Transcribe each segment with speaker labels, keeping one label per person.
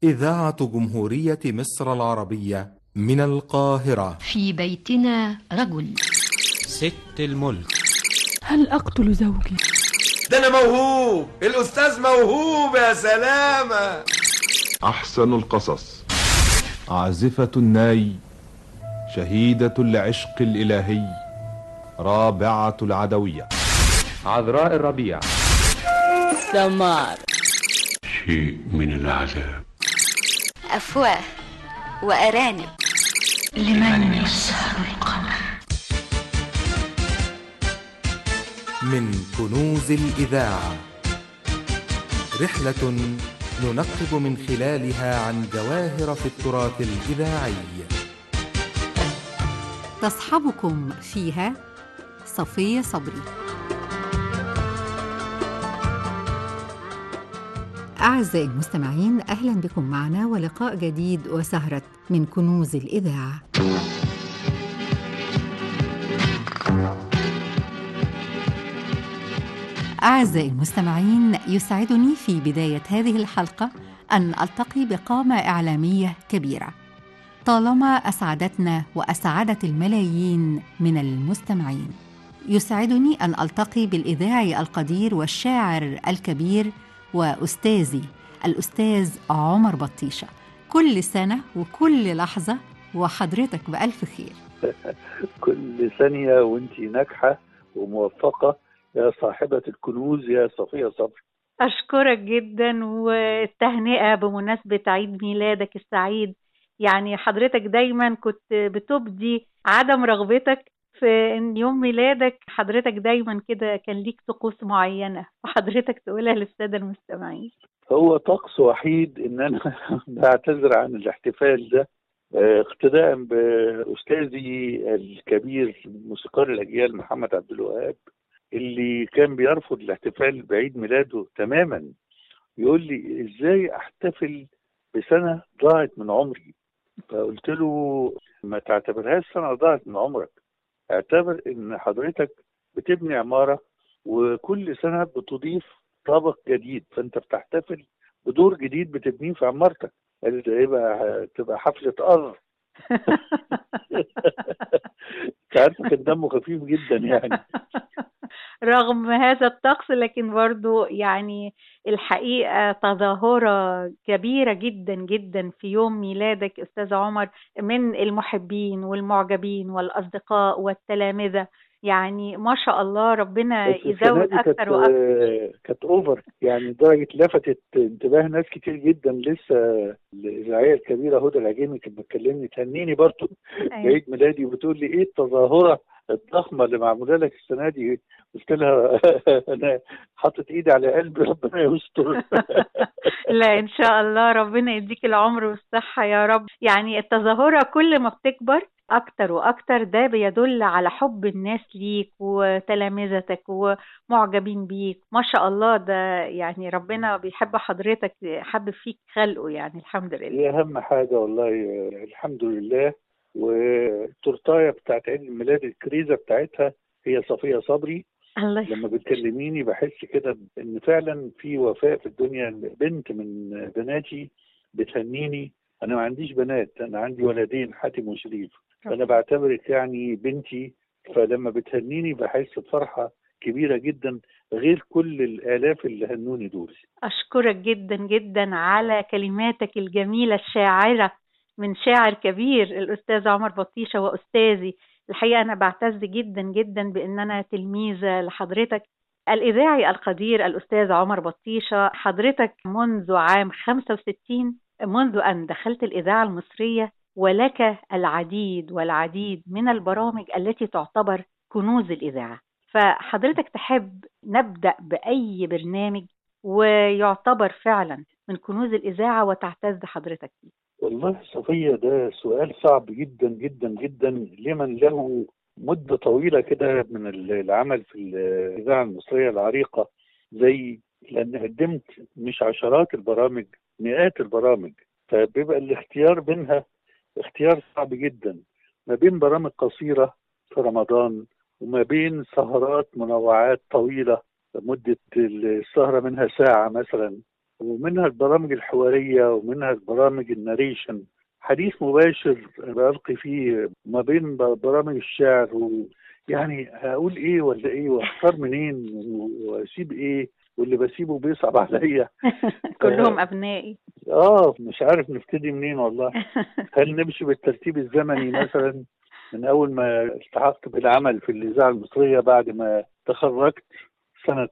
Speaker 1: إذاعة جمهورية مصر العربية من القاهرة
Speaker 2: في بيتنا رجل
Speaker 3: ست الملك
Speaker 4: هل أقتل زوجي؟
Speaker 5: ده أنا موهوب الأستاذ موهوب يا سلامة
Speaker 6: أحسن القصص عازفة الناي شهيدة العشق الإلهي رابعة العدوية
Speaker 7: عذراء الربيع
Speaker 4: سمار
Speaker 8: شيء من العذاب
Speaker 9: أفواه وأرانب
Speaker 2: لمن يسهر القمر
Speaker 1: من كنوز الإذاعة رحلة ننقب من خلالها عن جواهر في التراث الإذاعي
Speaker 10: تصحبكم فيها صفية صبري أعزائي المستمعين أهلا بكم معنا ولقاء جديد وسهرة من كنوز الإذاعة أعزائي المستمعين يسعدني في بداية هذه الحلقة أن ألتقي بقامة إعلامية كبيرة طالما أسعدتنا وأسعدت الملايين من المستمعين يسعدني أن ألتقي بالإذاعي القدير والشاعر الكبير وأستاذي الأستاذ عمر بطيشة كل سنة وكل لحظة وحضرتك بألف خير
Speaker 11: كل ثانية وانت ناجحة وموفقة يا صاحبة الكنوز يا صفية صبري
Speaker 12: أشكرك جدا والتهنئة بمناسبة عيد ميلادك السعيد يعني حضرتك دايما كنت بتبدي عدم رغبتك في ان يوم ميلادك حضرتك دايما كده كان ليك طقوس معينه وحضرتك تقولها للساده المستمعين
Speaker 11: هو طقس وحيد ان انا بعتذر عن الاحتفال ده اقتداء باستاذي الكبير موسيقار الاجيال محمد عبد الوهاب اللي كان بيرفض الاحتفال بعيد ميلاده تماما يقول لي ازاي احتفل بسنه ضاعت من عمري فقلت له ما تعتبرهاش سنه ضاعت من عمرك اعتبر ان حضرتك بتبني عماره وكل سنه بتضيف طابق جديد فانت بتحتفل بدور جديد بتبنيه في عمارتك قال ده يبقى تبقى حفله قر عارف كان دمه خفيف جدا يعني
Speaker 12: رغم هذا الطقس لكن برضو يعني الحقيقة تظاهرة كبيرة جدا جدا في يوم ميلادك أستاذ عمر من المحبين والمعجبين والأصدقاء والتلامذة يعني ما شاء الله ربنا يزود اكثر
Speaker 11: واكثر كانت اوفر يعني درجه لفتت انتباه ناس كتير جدا لسه الاذاعيه الكبيره هدى العجيمي كانت بتكلمني تهنيني برضه بعيد ميلادي وبتقول لي ايه التظاهره الضخمه اللي معموله لك السنه دي قلت لها انا حاطط ايدي على قلبي ربنا يستر
Speaker 12: لا ان شاء الله ربنا يديك العمر والصحه يا رب يعني التظاهره كل ما بتكبر اكتر واكتر ده بيدل على حب الناس ليك وتلامذتك ومعجبين بيك ما شاء الله ده يعني ربنا بيحب حضرتك حب فيك خلقه يعني الحمد لله
Speaker 11: دي اهم حاجه والله الحمد لله والتورتايه بتاعت عيد الميلاد الكريزه بتاعتها هي صفيه صبري
Speaker 12: الله
Speaker 11: لما بتكلميني بحس كده ان فعلا في وفاء في الدنيا بنت من بناتي بتهنيني انا ما عنديش بنات انا عندي ولدين حاتم وشريف فانا بعتبرك يعني بنتي فلما بتهنيني بحس بفرحه كبيره جدا غير كل الالاف اللي هنوني دول
Speaker 12: اشكرك جدا جدا على كلماتك الجميله الشاعره من شاعر كبير الاستاذ عمر بطيشه واستاذي الحقيقه انا بعتز جدا جدا بان انا تلميذه لحضرتك الاذاعي القدير الاستاذ عمر بطيشه حضرتك منذ عام 65 منذ ان دخلت الاذاعه المصريه ولك العديد والعديد من البرامج التي تعتبر كنوز الاذاعه فحضرتك تحب نبدا باي برنامج ويعتبر فعلا من كنوز الاذاعه وتعتز حضرتك فيه
Speaker 11: والله صفية ده سؤال صعب جدا جدا جدا لمن له مدة طويلة كده من العمل في الإذاعة المصرية العريقة زي لأن قدمت مش عشرات البرامج مئات البرامج فبيبقى الاختيار بينها اختيار صعب جدا ما بين برامج قصيرة في رمضان وما بين سهرات منوعات طويلة مدة السهرة منها ساعة مثلا ومنها البرامج الحواريه ومنها البرامج الناريشن حديث مباشر بلقي فيه ما بين برامج الشعر ويعني هقول ايه ولا ايه واختار منين واسيب ايه واللي بسيبه بيصعب عليا
Speaker 12: كلهم ابنائي
Speaker 11: اه مش عارف نبتدي منين والله هل نمشي بالترتيب الزمني مثلا من اول ما التحقت بالعمل في الاذاعه المصريه بعد ما تخرجت سنه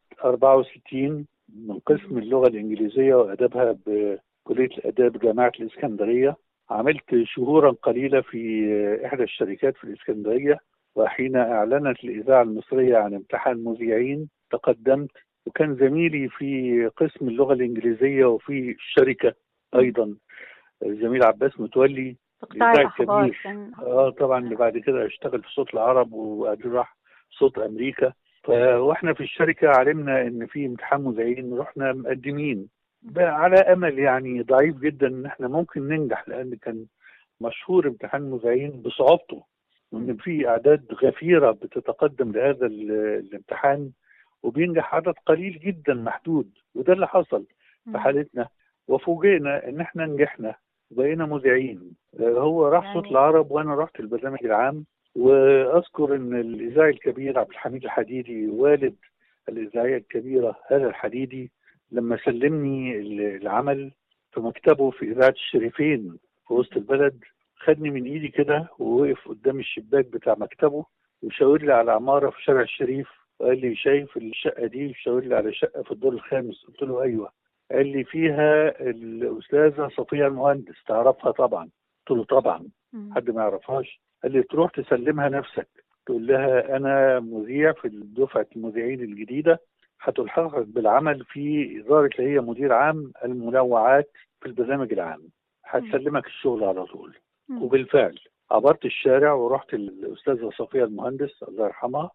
Speaker 11: 64 من قسم اللغه الانجليزيه وادابها بكليه الاداب جامعه الاسكندريه عملت شهورا قليله في احدى الشركات في الاسكندريه وحين اعلنت الاذاعه المصريه عن امتحان مذيعين تقدمت وكان زميلي في قسم اللغه الانجليزيه وفي الشركه ايضا الزميل عباس متولي
Speaker 12: اذاعي كبير
Speaker 11: اه طبعا اللي بعد كده اشتغل في صوت العرب وبعدين راح صوت امريكا واحنا في الشركه علمنا ان في امتحان مذيعين رحنا مقدمين على امل يعني ضعيف جدا ان احنا ممكن ننجح لان كان مشهور امتحان مذيعين بصعوبته وان في اعداد غفيره بتتقدم لهذا الامتحان وبينجح عدد قليل جدا محدود وده اللي حصل في حالتنا وفوجئنا ان احنا نجحنا وبقينا مذيعين هو راح صوت العرب وانا رحت البرنامج العام واذكر ان الاذاعي الكبير عبد الحميد الحديدي والد الاذاعيه الكبيره هاله الحديدي لما سلمني العمل في مكتبه في اذاعه الشريفين في وسط البلد خدني من ايدي كده ووقف قدام الشباك بتاع مكتبه وشاور لي على عماره في شارع الشريف وقال لي شايف الشقه دي شاور لي على شقه في الدور الخامس قلت له ايوه قال لي فيها الاستاذه صفيه المهندس تعرفها طبعا قلت له طبعا حد ما يعرفهاش قال لي تروح تسلمها نفسك تقول لها انا مذيع في دفعه المذيعين الجديده هتلحقك بالعمل في اداره اللي هي مدير عام المنوعات في البرنامج العام هتسلمك الشغل على طول وبالفعل عبرت الشارع ورحت الاستاذه صفيه المهندس الله يرحمها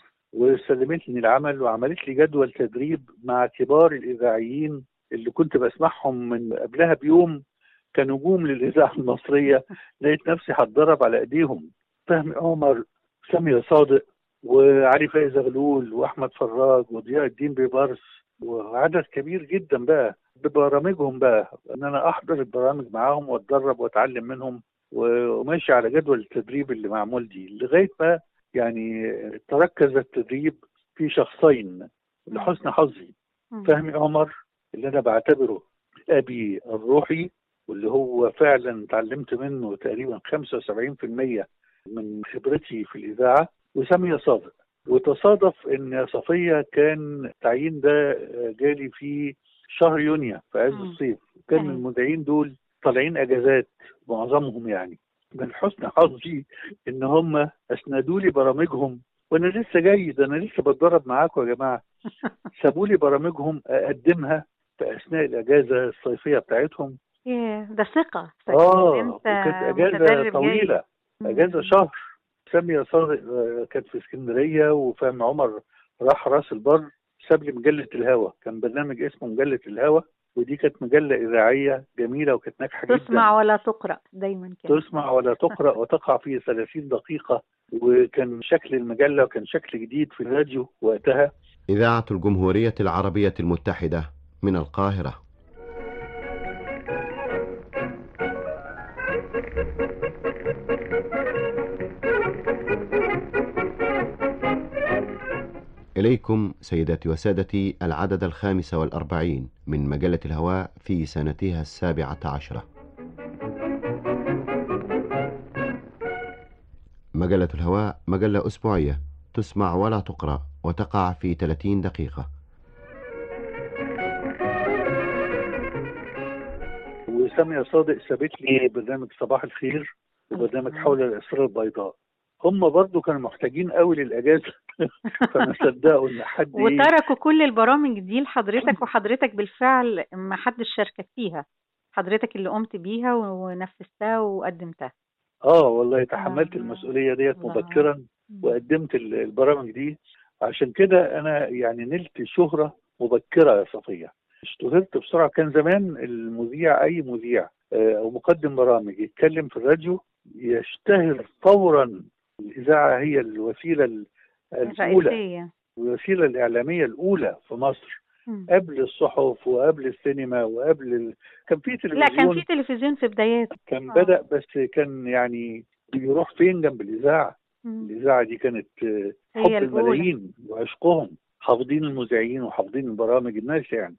Speaker 11: وسلمتني العمل وعملت لي جدول تدريب مع كبار الاذاعيين اللي كنت بسمعهم من قبلها بيوم كنجوم للاذاعه المصريه لقيت نفسي هتدرب على ايديهم فهمي عمر سامية صادق وعلي فايز غلول واحمد فراج وضياء الدين بيبرس وعدد كبير جدا بقى ببرامجهم بقى ان انا احضر البرامج معاهم واتدرب واتعلم منهم وماشي على جدول التدريب اللي معمول دي لغايه ما يعني تركز التدريب في شخصين لحسن حظي فهمي عمر اللي انا بعتبره ابي الروحي واللي هو فعلا اتعلمت منه تقريبا 75% من خبرتي في الاذاعه وساميه صادق وتصادف ان صفيه كان التعيين ده جالي في شهر يونيو في عز الصيف كان المذيعين دول طالعين اجازات معظمهم يعني من حسن حظي ان هم اسندوا لي برامجهم وانا لسه جاي ده انا لسه بتدرب معاكم يا جماعه سابوا لي برامجهم اقدمها في اثناء الاجازه الصيفيه بتاعتهم
Speaker 12: ايه ده ثقه
Speaker 11: اه انت كانت اجازه طويله اجازه شهر سامية صادق كانت في اسكندريه وفهم عمر راح راس البر ساب لي مجله الهوى كان برنامج اسمه مجله الهوى ودي كانت مجله اذاعيه جميله وكانت ناجحه جدا
Speaker 12: تسمع ولا تقرا دايما كده
Speaker 11: تسمع ولا تقرا وتقع في 30 دقيقه وكان شكل المجله وكان شكل جديد في الراديو وقتها
Speaker 13: اذاعه الجمهوريه العربيه المتحده من القاهره إليكم سيداتي وسادتي العدد الخامس والأربعين من مجلة الهواء في سنتها السابعة عشرة مجلة الهواء مجلة أسبوعية تسمع ولا تقرأ وتقع في 30 دقيقة
Speaker 11: وسامية صادق سابت لي برنامج صباح الخير وبرنامج حول الأسرار البيضاء هم برضو كانوا محتاجين قوي للاجازه فما صدقوا ان حد
Speaker 12: وتركوا كل البرامج دي لحضرتك وحضرتك بالفعل ما حدش شاركك فيها حضرتك اللي قمت بيها ونفذتها وقدمتها
Speaker 11: اه والله تحملت المسؤوليه ديت مبكرا وقدمت البرامج دي عشان كده انا يعني نلت شهره مبكره يا صفيه اشتهرت بسرعه كان زمان المذيع اي مذيع او مقدم برامج يتكلم في الراديو يشتهر فورا الإذاعة هي الوسيلة الأولى الوسيلة الإعلامية الأولى في مصر
Speaker 12: مم.
Speaker 11: قبل الصحف وقبل السينما وقبل ال... كان في
Speaker 12: لا
Speaker 11: تلفزيون
Speaker 12: كان في تلفزيون في بداياته
Speaker 11: كان
Speaker 12: آه.
Speaker 11: بدأ بس كان يعني بيروح فين جنب الإذاعة
Speaker 12: مم.
Speaker 11: الإذاعة دي كانت آه،
Speaker 12: هي
Speaker 11: حب
Speaker 12: الأولى.
Speaker 11: الملايين وعشقهم حافظين المذيعين وحافظين البرامج الناس يعني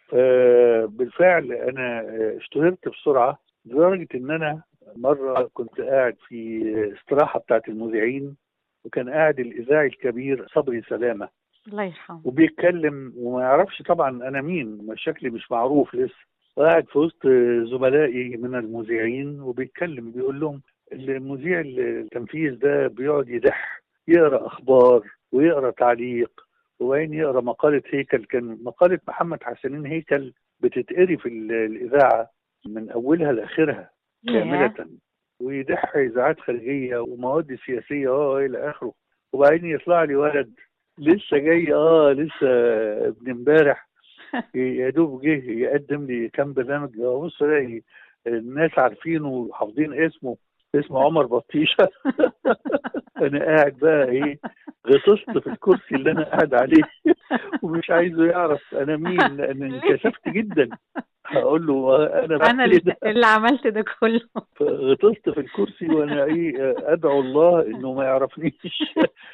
Speaker 11: فبالفعل أنا آه، اشتهرت بسرعة لدرجة إن أنا مرة كنت قاعد في استراحة بتاعت المذيعين وكان قاعد الإذاعي الكبير صبري سلامة
Speaker 12: الله يرحمه
Speaker 11: وبيتكلم وما يعرفش طبعا انا مين ما شكلي مش معروف لسه وقاعد في وسط زملائي من المذيعين وبيتكلم بيقول لهم المذيع التنفيذ ده بيقعد يدح يقرا اخبار ويقرا تعليق وبعدين يقرا مقاله هيكل كان مقاله محمد حسنين هيكل بتتقري في ال- الاذاعه من اولها لاخرها كامله ويدح اذاعات خارجيه ومواد سياسيه اه الى اخره وبعدين يطلع لي ولد لسه جاي اه لسه ابن امبارح يا دوب جه يقدم لي كام برنامج بص الاقي الناس عارفينه وحافظين اسمه اسمه عمر بطيشه انا قاعد بقى ايه غطست في الكرسي اللي انا قاعد عليه ومش عايزه يعرف انا مين لان انكشفت جدا هقول له انا
Speaker 12: انا
Speaker 11: بعمل
Speaker 12: اللي,
Speaker 11: ده
Speaker 12: اللي عملت ده كله
Speaker 11: غطست في الكرسي وانا ايه ادعو الله انه ما يعرفنيش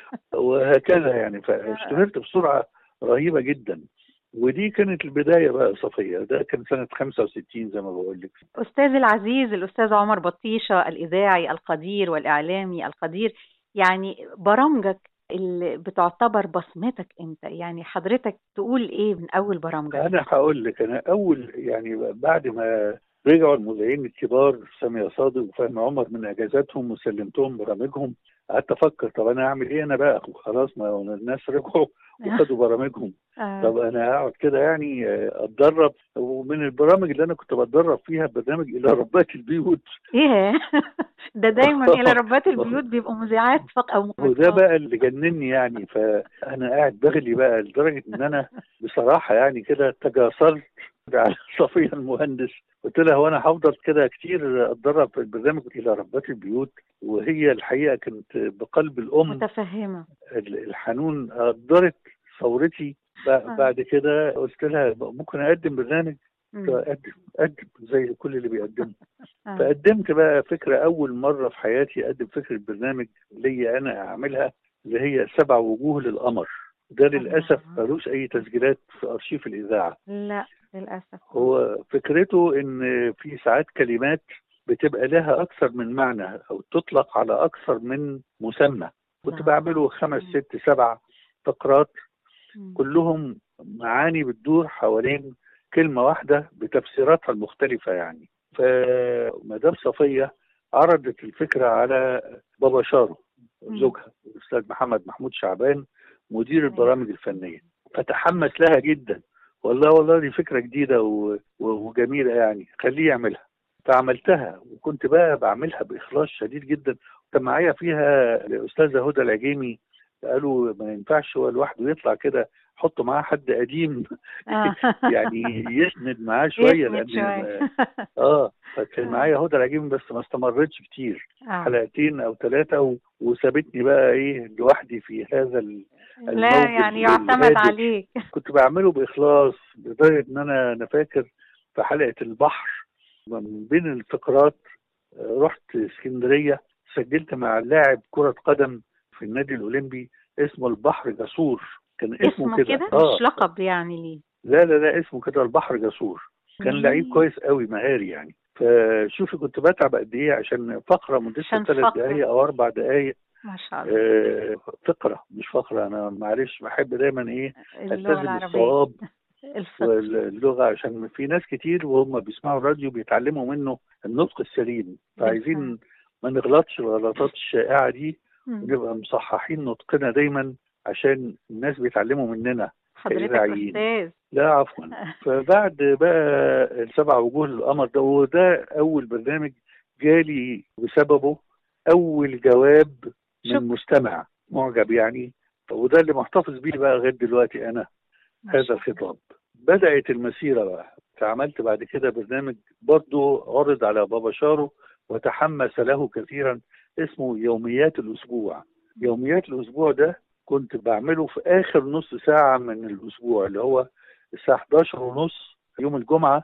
Speaker 11: وهكذا يعني فاشتهرت بسرعه رهيبه جدا ودي كانت البدايه بقى صفيه ده كان سنه 65 زي ما بقول لك
Speaker 12: أستاذي العزيز الأستاذ عمر بطيشة الإذاعي القدير والإعلامي القدير يعني برامجك اللي بتعتبر بصمتك أنت يعني حضرتك تقول إيه من أول برامجك
Speaker 11: انا هقول لك انا اول يعني بعد ما رجعوا المذيعين الكبار سامي صادق وفهمي عمر من اجازاتهم وسلمتهم برامجهم قعدت افكر طب انا اعمل ايه انا بقى خلاص ما هو الناس رجعوا وخدوا برامجهم
Speaker 12: آه.
Speaker 11: طب انا هقعد كده يعني آه، اتدرب ومن البرامج اللي انا كنت بتدرب فيها برنامج الى ربات البيوت
Speaker 12: إيه ده دايما إلى ربات البيوت بيبقوا مذيعات فقط أو
Speaker 11: وده بقى اللي جنني يعني فانا قاعد بغلي بقى لدرجه ان انا بصراحه يعني كده تجاسرت على صفيه المهندس قلت لها هو انا هفضل كده كتير اتدرب في البرنامج الى ربات البيوت وهي الحقيقه كانت بقلب الام
Speaker 12: متفهمة
Speaker 11: ال- الحنون قدرت ثورتي ب- بعد كده قلت لها ممكن اقدم برنامج
Speaker 12: مم.
Speaker 11: اقدم اقدم زي كل اللي بيقدموا
Speaker 12: آه.
Speaker 11: فقدمت بقى فكرة أول مرة في حياتي أقدم فكرة برنامج ليا أنا أعملها اللي هي سبع وجوه للقمر ده للأسف ملوش أي تسجيلات في أرشيف الإذاعة
Speaker 12: لا للأسف
Speaker 11: هو فكرته إن في ساعات كلمات بتبقى لها أكثر من معنى أو تطلق على أكثر من مسمى كنت بعمله خمس ست سبع فقرات كلهم معاني بتدور حوالين كلمة واحدة بتفسيراتها المختلفة يعني فمدام صفية عرضت الفكرة على بابا شارو زوجها الأستاذ محمد محمود شعبان مدير البرامج الفنية فتحمس لها جدا والله والله دي فكرة جديدة و- و- وجميلة يعني خليه يعملها فعملتها وكنت بقى بعملها بإخلاص شديد جدا كان معايا فيها الأستاذة هدى العجيمي قالوا ما ينفعش هو لوحده يطلع كده حطوا معاه حد قديم
Speaker 12: آه.
Speaker 11: يعني يسند معاه شويه
Speaker 12: يسند
Speaker 11: لان
Speaker 12: شوية.
Speaker 11: اه فكان معايا هدى العجيمي بس ما استمرتش كتير
Speaker 12: آه.
Speaker 11: حلقتين او ثلاثه و... وسابتني بقى ايه لوحدي في هذا ال...
Speaker 12: لا
Speaker 11: الموقف
Speaker 12: يعني يعتمد
Speaker 11: الهادئ.
Speaker 12: عليك
Speaker 11: كنت بعمله باخلاص لدرجه ان انا انا فاكر في حلقه البحر من بين الفقرات آه، رحت اسكندريه سجلت مع لاعب كره قدم في النادي الاولمبي اسمه البحر جسور كان اسمه,
Speaker 12: اسمه
Speaker 11: كده
Speaker 12: كده
Speaker 11: آه.
Speaker 12: مش لقب يعني ليه
Speaker 11: لا لا لا اسمه كده البحر جسور كان
Speaker 12: مم.
Speaker 11: لعيب كويس قوي مهاري يعني فشوفي كنت بتعب قد ايه عشان فقره مدتها
Speaker 12: عشان
Speaker 11: ثلاث
Speaker 12: فقرة.
Speaker 11: دقائق او اربع دقائق
Speaker 12: ما شاء الله
Speaker 11: آه، فقره مش فقره انا معلش بحب دايما ايه
Speaker 12: اللغة
Speaker 11: التزم
Speaker 12: العربية
Speaker 11: الصواب
Speaker 12: الفقه
Speaker 11: واللغه عشان في ناس كتير وهم بيسمعوا الراديو بيتعلموا منه النطق السليم فعايزين ما نغلطش الغلطات الشائعه دي
Speaker 12: مم.
Speaker 11: ونبقى مصححين نطقنا دايما عشان الناس بيتعلموا مننا
Speaker 12: حضرتك
Speaker 11: كإذاعيين.
Speaker 12: أستاذ
Speaker 11: لا عفوا فبعد بقى السبع وجوه للقمر ده وده اول برنامج جالي بسببه اول جواب
Speaker 12: شكرا.
Speaker 11: من مستمع معجب يعني وده اللي محتفظ بيه بقى لغايه دلوقتي انا هذا الخطاب بدات المسيره بقى فعملت بعد كده برنامج برضه عرض على بابا شارو وتحمس له كثيرا اسمه يوميات الاسبوع يوميات الاسبوع ده كنت بعمله في اخر نص ساعه من الاسبوع اللي هو الساعه 11 ونص يوم الجمعه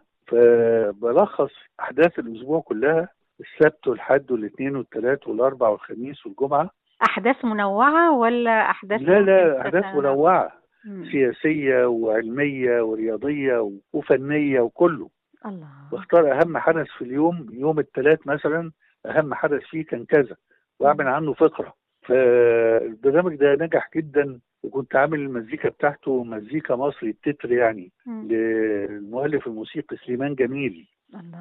Speaker 11: فبلخص احداث الاسبوع كلها السبت والحد والاثنين والثلاث والاربع والخميس والجمعه
Speaker 12: احداث منوعه ولا احداث
Speaker 11: لا لا
Speaker 12: ممكن
Speaker 11: احداث
Speaker 12: تتنوع؟
Speaker 11: منوعه
Speaker 12: مم.
Speaker 11: سياسيه وعلميه ورياضيه وفنيه وكله
Speaker 12: الله
Speaker 11: واختار اهم حدث في اليوم يوم الثلاث مثلا اهم حدث فيه كان كذا واعمل عنه فقره فالبرنامج ده نجح جدا وكنت عامل المزيكا بتاعته مزيكا مصري التتر يعني
Speaker 12: مم.
Speaker 11: للمؤلف الموسيقي سليمان جميل
Speaker 12: الله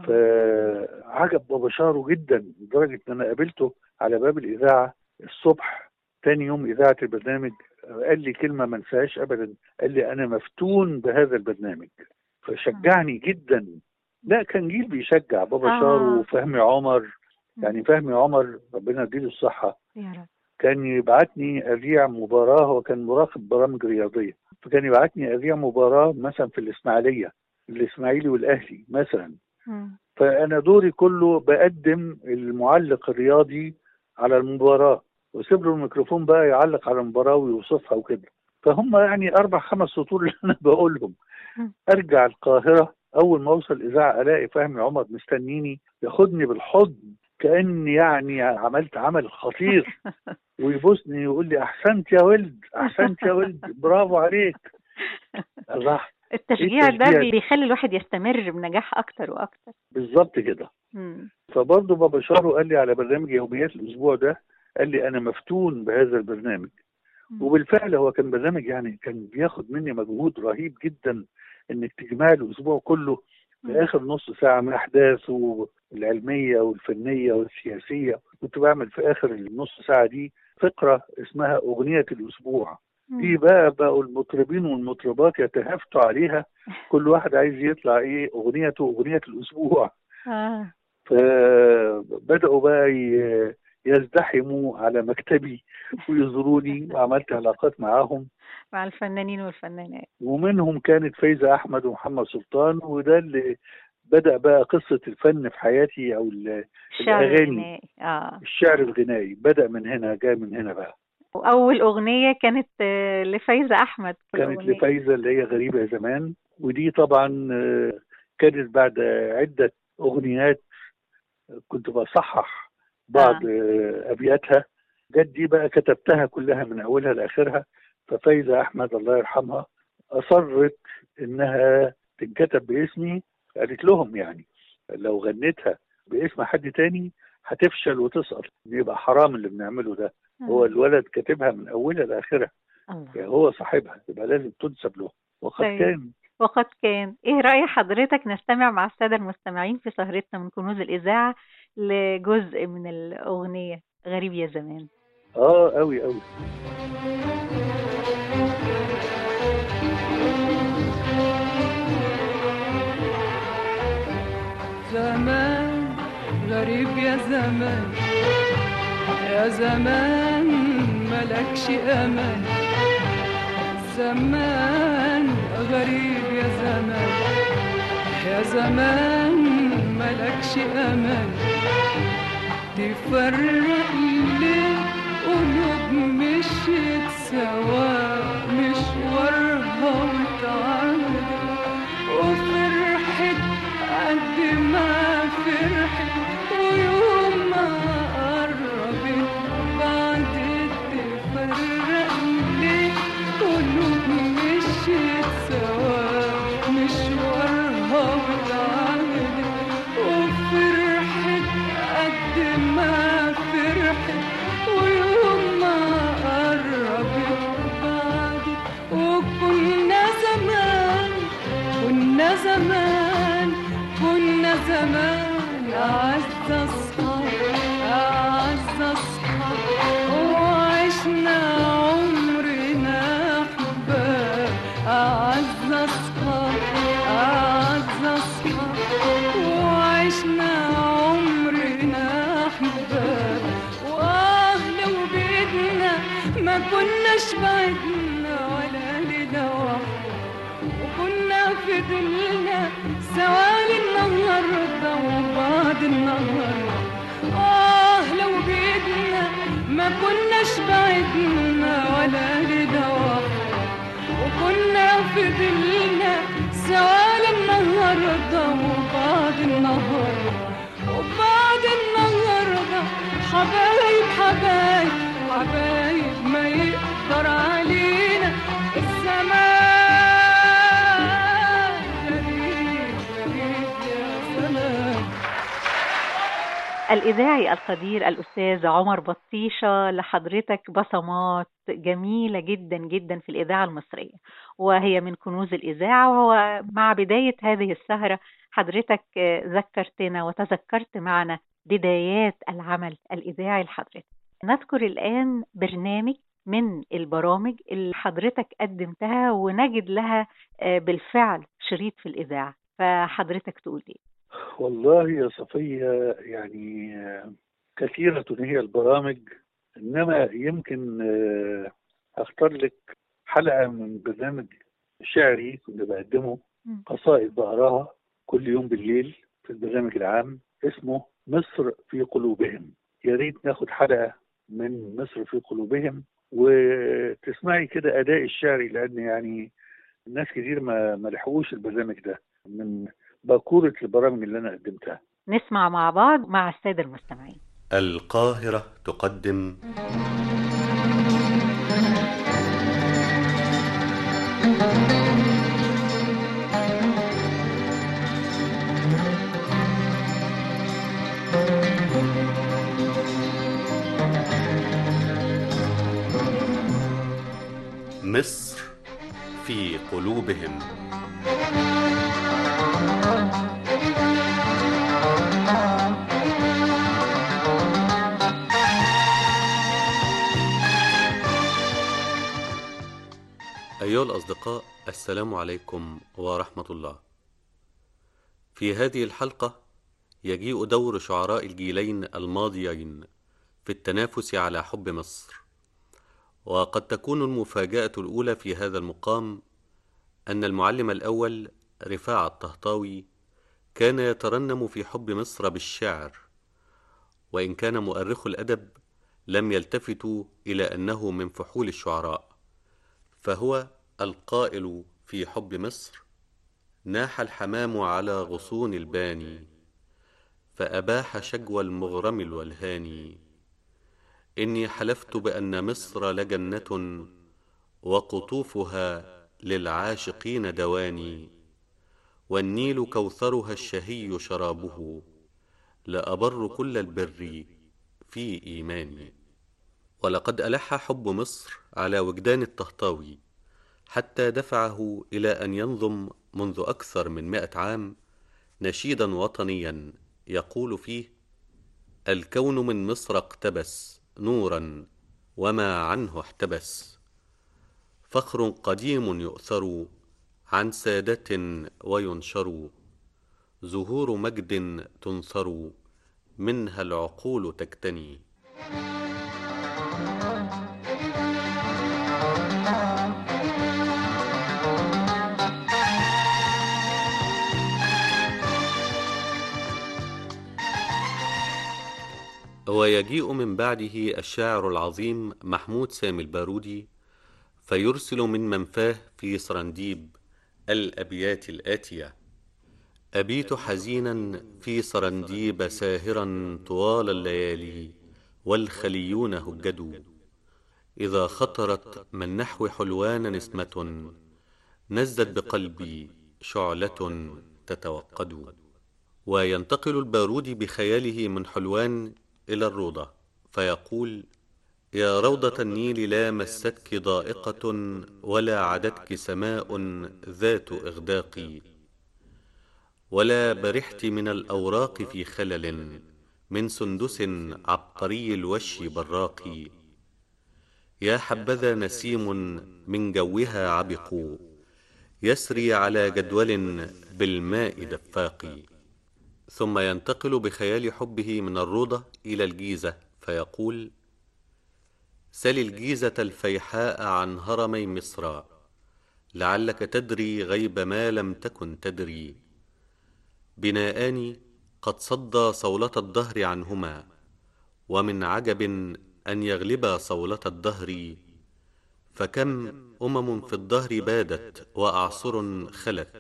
Speaker 11: فعجب بابا شارو جدا لدرجه ان انا قابلته على باب الاذاعه الصبح تاني يوم اذاعه البرنامج قال لي كلمه ما انساهاش ابدا قال لي انا مفتون بهذا البرنامج فشجعني جدا لا كان جيل بيشجع بابا
Speaker 12: آه.
Speaker 11: شارو وفهمي عمر يعني فهمي عمر ربنا يديله الصحه
Speaker 12: يا رب
Speaker 11: كان يبعتني اذيع مباراه هو كان مراقب برامج رياضيه فكان يبعتني اذيع مباراه مثلا في الاسماعيليه الاسماعيلي والاهلي مثلا
Speaker 12: مم.
Speaker 11: فانا دوري كله بقدم المعلق الرياضي على المباراه واسيب له الميكروفون بقى يعلق على المباراه ويوصفها وكده فهم يعني اربع خمس سطور اللي انا بقولهم
Speaker 12: مم.
Speaker 11: ارجع القاهره اول ما اوصل الاذاعه الاقي فهمي عمر مستنيني ياخدني بالحضن كاني يعني عملت عمل خطير ويبوسني ويقول لي احسنت يا ولد احسنت يا ولد برافو عليك الله
Speaker 12: التشجيع ده
Speaker 11: التشجيع؟
Speaker 12: بيخلي الواحد يستمر بنجاح اكتر واكتر
Speaker 11: بالظبط كده
Speaker 12: مم.
Speaker 11: فبرضه بابا شارو قال لي على برنامج يوميات الاسبوع ده قال لي انا مفتون بهذا البرنامج وبالفعل هو كان برنامج يعني كان بياخد مني مجهود رهيب جدا انك تجمع له الاسبوع كله في اخر نص ساعه من احداثه العلميه والفنيه والسياسيه كنت بعمل في اخر النص ساعه دي فقره اسمها اغنيه الاسبوع دي بقى بقوا المطربين والمطربات يتهافتوا عليها كل واحد عايز يطلع ايه اغنيته اغنيه الاسبوع
Speaker 12: آه.
Speaker 11: فبداوا بقى ي- يزدحموا على مكتبي ويزوروني وعملت علاقات معاهم
Speaker 12: مع الفنانين والفنانات
Speaker 11: ومنهم كانت فايزة أحمد ومحمد سلطان وده اللي بدأ بقى قصة الفن في حياتي أو ال-
Speaker 12: الشعر
Speaker 11: الأغاني
Speaker 12: الغنائي اه
Speaker 11: الشعر الغنائي بدأ من هنا جاء من هنا بقى
Speaker 12: واول اغنيه كانت آه، لفايزه احمد في
Speaker 11: كانت
Speaker 12: الأغنية.
Speaker 11: لفايزة اللي هي غريبة يا زمان ودي طبعا آه، كانت بعد عدة أغنيات كنت بصحح بعض آه، أبياتها جت دي بقى كتبتها كلها من أولها لآخرها ففايزة أحمد الله يرحمها أصرت إنها تنكتب باسمي قالت لهم يعني لو غنيتها باسم حد تاني هتفشل وتسقط يبقى حرام اللي بنعمله ده هو الولد كاتبها من أولها لآخرها
Speaker 12: الله
Speaker 11: يعني هو صاحبها يبقى لازم تنسب له وقد
Speaker 12: طيب.
Speaker 11: كان
Speaker 12: وقد كان ايه رأي حضرتك نستمع مع السادة المستمعين في سهرتنا من كنوز الإذاعة لجزء من الأغنية غريب يا زمان
Speaker 11: اه قوي قوي
Speaker 4: زمان غريب يا زمان يا زمان ملكش امان زمان غريب يا زمان يا زمان ملكش امان تفرق ليه قلوب مشيت سوا مشوارها وتعامل وفرحت قد ما فرحت ويوم ما قربت بعد تفرق ليه قلوب مشيت سوا مشوارها وتعامل وفرحت قد ما فرحت ويوم ما قربت بعدت وكنا زمان كنا زمان كنا زمان أعز أصحاب أعز أصحاب وعشنا عمرنا أحباب أعز أصحاب أعز أصحاب وعشنا عمرنا أحباب وآه لو بإيدنا ما كناش بعدنا ولا لنا واحد وكنا فضلنا سوا النهارده وبعد النهارده آه لو بإيدنا ما كناش بعدنا ولا لنا واحد وكنا فضلنا سؤال النهاردة وبعد النهاردة وبعد النهاردة حبايب حبايب حبايب ما يقدر علينا الزمان غريب غريب يا زمان
Speaker 12: الإذاعي القدير الأستاذ عمر بطيشة لحضرتك بصمات جميلة جدا جدا في الإذاعة المصرية وهي من كنوز الإذاعة وهو مع بداية هذه السهرة حضرتك آه، ذكرتنا وتذكرت معنا بدايات العمل الإذاعي لحضرتك نذكر الآن برنامج من البرامج اللي حضرتك قدمتها ونجد لها آه، بالفعل شريط في الإذاعة فحضرتك تقول إيه؟
Speaker 11: والله يا صفية يعني آه، كثيرة هي البرامج إنما يمكن آه، أختار لك حلقة من برنامج شعري كنت بقدمه قصائد بقراها كل يوم بالليل في البرنامج العام اسمه مصر في قلوبهم يا ريت ناخد حلقة من مصر في قلوبهم وتسمعي كده أداء الشعري لأن يعني الناس كتير ما ما لحقوش البرنامج ده من باكورة البرامج اللي أنا قدمتها
Speaker 12: نسمع مع بعض مع السادة المستمعين
Speaker 14: القاهرة تقدم مصر في قلوبهم أيها الأصدقاء السلام عليكم ورحمة الله في هذه الحلقة يجيء دور شعراء الجيلين الماضيين في التنافس على حب مصر وقد تكون المفاجأة الأولى في هذا المقام أن المعلم الأول رفاعة الطهطاوي كان يترنم في حب مصر بالشعر وإن كان مؤرخ الأدب لم يلتفتوا إلى أنه من فحول الشعراء فهو القائل في حب مصر ناح الحمام على غصون الباني فأباح شجوى المغرم الولهاني إني حلفت بأن مصر لجنة وقطوفها للعاشقين دواني والنيل كوثرها الشهي شرابه لأبر كل البر في إيماني ولقد ألح حب مصر على وجدان الطهطاوي حتى دفعه إلى أن ينظم منذ أكثر من مئة عام نشيدا وطنيا يقول فيه الكون من مصر اقتبس نورا وما عنه احتبس فخر قديم يؤثر عن سادة وينشر زهور مجد تنثر منها العقول تكتني ويجيء من بعده الشاعر العظيم محمود سامي البارودي فيرسل من منفاه في سرنديب الأبيات الآتية أبيت حزينا في سرنديب ساهرا طوال الليالي والخليون هجدوا إذا خطرت من نحو حلوان نسمة نزت بقلبي شعلة تتوقد وينتقل البارودي بخياله من حلوان إلى الروضة فيقول يا روضة النيل لا مستك ضائقة ولا عدتك سماء ذات إغداق ولا برحت من الأوراق في خلل من سندس عبقري الوش براق يا حبذا نسيم من جوها عبق يسري على جدول بالماء دفاق ثم ينتقل بخيال حبه من الروضة إلى الجيزة فيقول سل الجيزة الفيحاء عن هرمي مصر لعلك تدري غيب ما لم تكن تدري بناءان قد صدى صولة الدهر عنهما ومن عجب أن يغلبا صولة الدهر فكم أمم في الدهر بادت وأعصر خلت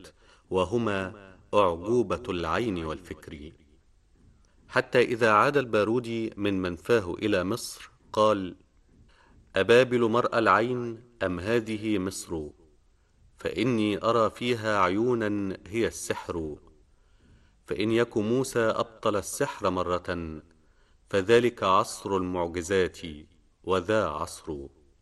Speaker 14: وهما أعجوبة العين والفكر حتى إذا عاد البارودي من منفاه إلى مصر قال أبابل مرأى العين أم هذه مصر فإني أرى فيها عيونا هي السحر فإن يك موسى أبطل السحر مرة فذلك عصر المعجزات وذا عصر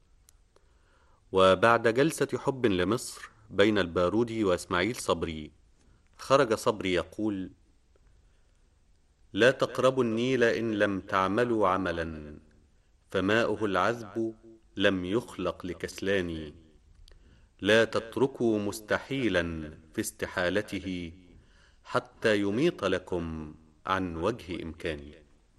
Speaker 14: وبعد جلسة حب لمصر بين البارودي وإسماعيل صبري خرج صبري يقول لا تقربوا النيل إن لم تعملوا عملا فماؤه العذب لم يخلق لكسلان لا تتركوا مستحيلا في استحالته حتى يميط لكم عن وجه إمكاني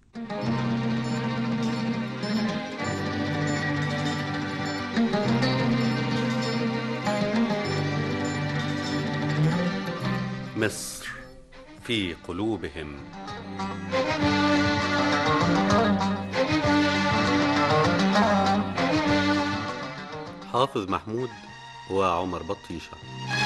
Speaker 14: مصر في قلوبهم حافظ محمود وعمر بطيشه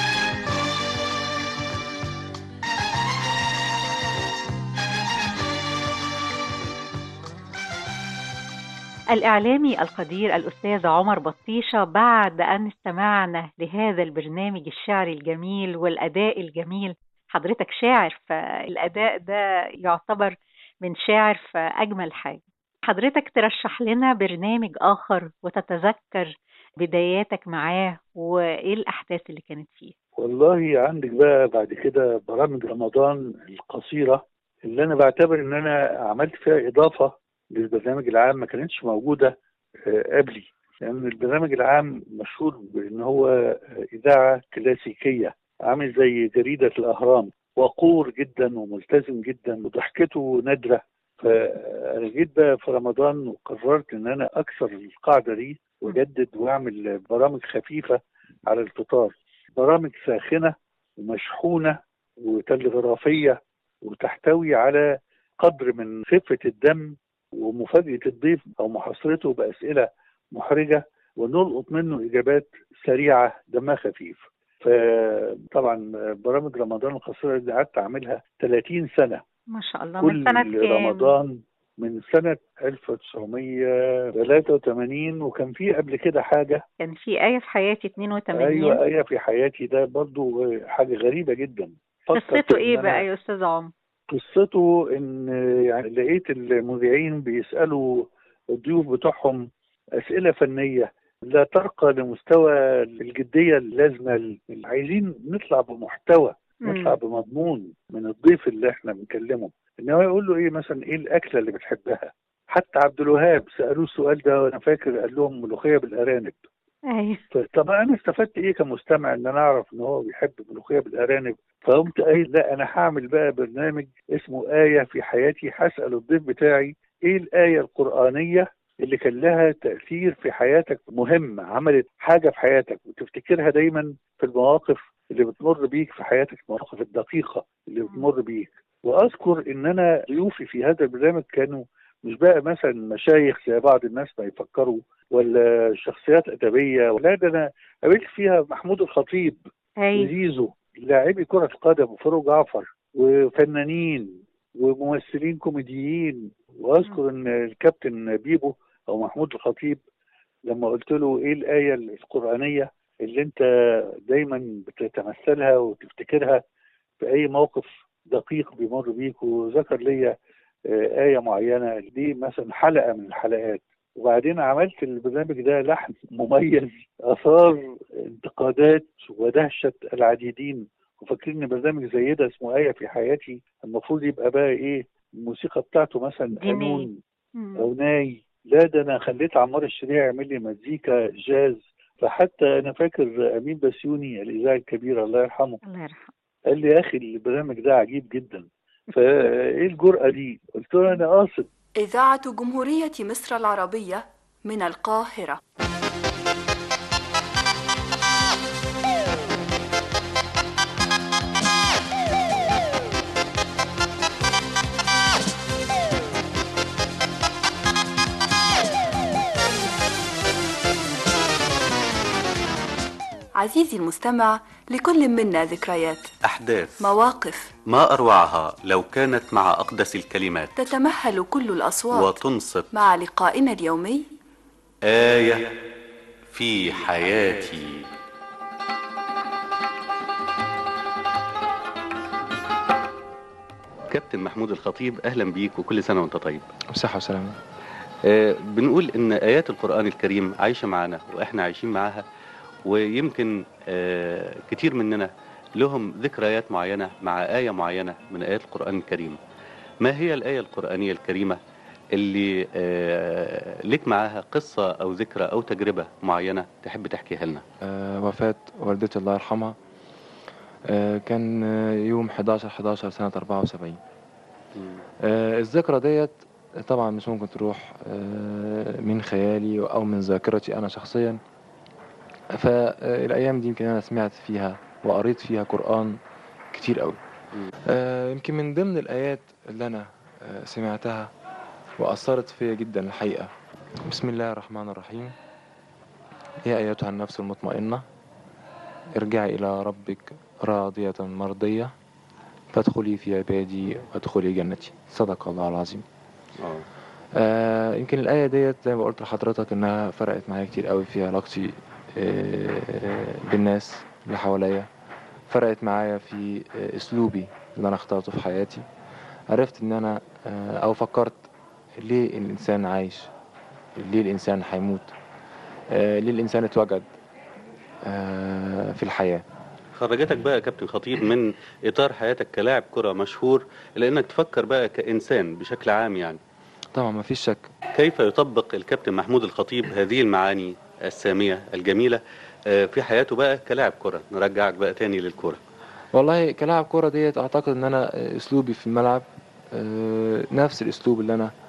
Speaker 12: الإعلامي القدير الأستاذ عمر بطيشة بعد أن استمعنا لهذا البرنامج الشعري الجميل والأداء الجميل حضرتك شاعر فالأداء ده يعتبر من شاعر فأجمل حاجة حضرتك ترشح لنا برنامج آخر وتتذكر بداياتك معاه وإيه الأحداث اللي كانت فيه
Speaker 11: والله عندك بقى بعد كده برامج رمضان القصيرة اللي أنا بعتبر إن أنا عملت فيها إضافة للبرنامج العام ما كانتش موجودة قبلي لأن البرنامج العام مشهور بأن هو إذاعة كلاسيكية عامل زي جريدة الأهرام وقور جدا وملتزم جدا وضحكته نادرة فأنا جيت بقى في رمضان وقررت إن أنا أكسر القاعدة دي وأجدد وأعمل برامج خفيفة على الفطار برامج ساخنة ومشحونة وتلغرافية وتحتوي على قدر من خفة الدم ومفاجأة الضيف أو محاصرته بأسئلة محرجة ونلقط منه إجابات سريعة دمها خفيف فطبعا برامج رمضان القصيرة دي قعدت أعملها 30 سنة
Speaker 12: ما شاء الله
Speaker 11: كل
Speaker 12: من سنة كام؟
Speaker 11: رمضان من سنة 1983 وكان في قبل كده حاجة
Speaker 12: كان في آية في حياتي 82
Speaker 11: أيوة آية في حياتي ده برضو حاجة غريبة جدا فكر
Speaker 12: قصته
Speaker 11: إن
Speaker 12: إيه
Speaker 11: أنا-
Speaker 12: بقى يا أستاذ عمر؟
Speaker 11: قصته ان يعني لقيت المذيعين بيسالوا الضيوف بتوعهم اسئله فنيه لا ترقى لمستوى الجديه اللازمه اللي عايزين نطلع بمحتوى
Speaker 12: مم.
Speaker 11: نطلع بمضمون من الضيف اللي احنا بنكلمه ان هو يقول له ايه مثلا ايه الاكله اللي بتحبها حتى عبد الوهاب سالوه السؤال ده وانا فاكر قال لهم ملوخيه بالارانب
Speaker 12: أيوه
Speaker 11: طب انا استفدت ايه كمستمع ان انا اعرف ان هو بيحب ملوخيه بالارانب فقمت قايل لا انا هعمل بقى برنامج اسمه ايه في حياتي هسال الضيف بتاعي ايه الايه القرانيه اللي كان لها تاثير في حياتك مهم عملت حاجه في حياتك وتفتكرها دايما في المواقف اللي بتمر بيك في حياتك المواقف الدقيقه اللي بتمر بيك واذكر ان انا ضيوفي في هذا البرنامج كانوا مش بقى مثلا مشايخ زي بعض الناس ما يفكروا ولا شخصيات ادبيه ولا ده انا قابلت فيها محمود الخطيب
Speaker 12: أيوه
Speaker 11: وزيزو لاعبي كره القدم وفاروق جعفر وفنانين وممثلين كوميديين واذكر ان الكابتن بيبو او محمود الخطيب لما قلت له ايه الايه القرانيه اللي انت دايما بتتمثلها وتفتكرها في اي موقف دقيق بيمر بيك وذكر ليا آه، آية معينة دي مثلا حلقة من الحلقات وبعدين عملت البرنامج ده لحن مميز أثار انتقادات ودهشة العديدين وفاكرين ان برنامج زي ده اسمه آية في حياتي المفروض يبقى بقى ايه الموسيقى بتاعته مثلا
Speaker 12: دينية.
Speaker 11: قانون
Speaker 12: مم.
Speaker 11: او ناي لا ده انا خليت عمار الشريع يعمل لي مزيكا جاز فحتى انا فاكر امين بسيوني الاذاعي الكبير الله يرحمه
Speaker 12: الله يرحمه
Speaker 11: قال لي يا اخي البرنامج ده عجيب جدا فايه الجرأة دي؟ قلت له انا قاصد
Speaker 15: إذاعة جمهورية مصر العربية من القاهرة عزيزي المستمع لكل منا ذكريات
Speaker 14: أحداث
Speaker 15: مواقف
Speaker 14: ما أروعها لو كانت مع أقدس الكلمات
Speaker 15: تتمهل كل الأصوات
Speaker 14: وتنصت
Speaker 15: مع لقائنا اليومي
Speaker 14: آية في حياتي كابتن محمود الخطيب أهلا بيك وكل سنة وأنت طيب
Speaker 16: بصحة وسلامة
Speaker 14: آه بنقول إن آيات القرآن الكريم عايشة معنا وإحنا عايشين معاها ويمكن آه كتير مننا لهم ذكريات معينة مع آية معينة من آيات القرآن الكريم ما هي الآية القرآنية الكريمة اللي آه لك معاها قصة أو ذكرى أو تجربة معينة تحب تحكيها لنا
Speaker 16: آه وفاة والدتي الله يرحمها آه كان آه، يوم 11 11 سنة 74 آه الذكرى ديت طبعا مش ممكن تروح آه من خيالي أو من ذاكرتي أنا شخصيا فالأيام دي يمكن أنا سمعت فيها وقريت فيها قرآن كتير قوي آه يمكن من ضمن الآيات اللي أنا آه سمعتها وأثرت فيا جدا الحقيقة بسم الله الرحمن الرحيم يا أيتها النفس المطمئنة ارجعي إلى ربك راضية مرضية فادخلي في عبادي وادخلي جنتي صدق الله العظيم آه يمكن الآية ديت زي ما قلت لحضرتك إنها فرقت معايا كتير قوي في علاقتي آه بالناس اللي حواليا فرقت معايا في آه أسلوبي اللي أنا اخترته في حياتي عرفت إن أنا آه أو فكرت ليه الإنسان عايش ليه الإنسان هيموت آه ليه الإنسان اتوجد آه في الحياة
Speaker 14: خرجتك بقى يا كابتن خطيب من إطار حياتك كلاعب كرة مشهور لأنك تفكر بقى كإنسان بشكل عام يعني
Speaker 16: طبعا ما فيش شك
Speaker 14: كيف يطبق الكابتن محمود الخطيب هذه المعاني السامية الجميلة آه، في حياته بقى كلاعب كرة نرجعك بقى تاني للكرة
Speaker 16: والله كلاعب كرة ديت أعتقد إن أنا أسلوبي في الملعب آه، نفس الأسلوب اللي أنا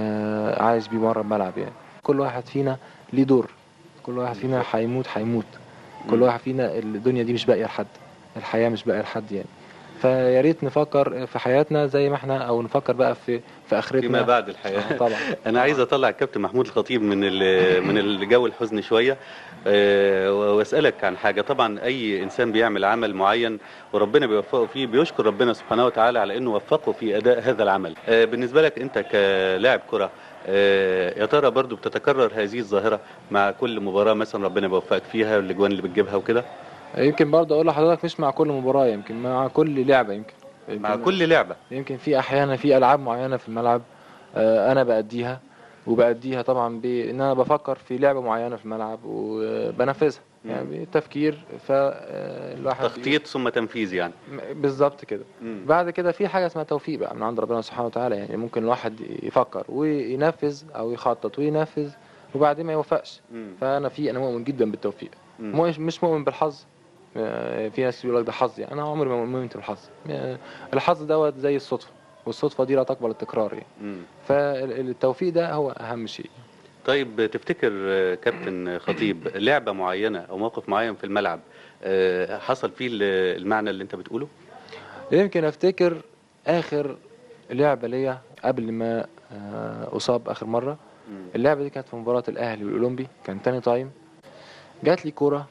Speaker 16: آه، عايش بيه بره الملعب يعني كل واحد فينا ليه دور كل واحد فينا هيموت هيموت كل واحد فينا الدنيا دي مش باقية لحد الحياة مش باقية لحد يعني فيا ريت نفكر في حياتنا زي ما احنا او نفكر بقى في في اخرتنا
Speaker 14: فيما بعد الحياة
Speaker 16: طبعا
Speaker 14: أنا عايز أطلع الكابتن محمود الخطيب من ال- من الجو الحزن شوية آه، وأسألك عن حاجة طبعا أي إنسان بيعمل عمل معين وربنا بيوفقه فيه بيشكر ربنا سبحانه وتعالى على إنه وفقه في أداء هذا العمل آه، بالنسبة لك أنت كلاعب كرة آه، يا ترى برضو بتتكرر هذه الظاهرة مع كل مباراة مثلا ربنا بيوفقك فيها الأجوان اللي بتجيبها وكده
Speaker 16: يمكن برضه اقول لحضرتك مش مع كل مباراة يمكن مع كل لعبة يمكن
Speaker 14: مع كل لعبة
Speaker 16: يمكن في احيانا في العاب معينة في الملعب آه، انا بأديها وبأديها طبعا بان انا بفكر في لعبة معينة في الملعب وبنفذها يعني بالتفكير فالواحد
Speaker 14: تخطيط ثم تنفيذ يعني
Speaker 16: بالظبط كده بعد كده في حاجه اسمها توفيق بقى من عند ربنا سبحانه وتعالى يعني ممكن الواحد يفكر وينفذ او يخطط وينفذ وبعدين ما يوفقش فانا في انا مؤمن جدا بالتوفيق
Speaker 14: مم.
Speaker 16: مش مش مؤمن بالحظ آه، في ناس يقول لك ده حظ يعني انا عمري ما مؤمنت بالحظ آه، الحظ دوت زي الصدفه والصدفه دي لا تقبل التكرار يعني
Speaker 14: مم.
Speaker 16: فالتوفيق ده هو اهم شيء
Speaker 14: طيب تفتكر آه، كابتن خطيب لعبة معينة أو موقف معين في الملعب آه، حصل فيه ال- المعنى اللي أنت بتقوله؟
Speaker 16: يمكن افتكر اخر لعبه ليا قبل ما آه، اصاب اخر مره اللعبه دي كانت في مباراه الاهلي والاولمبي كان تاني تايم جات لي كوره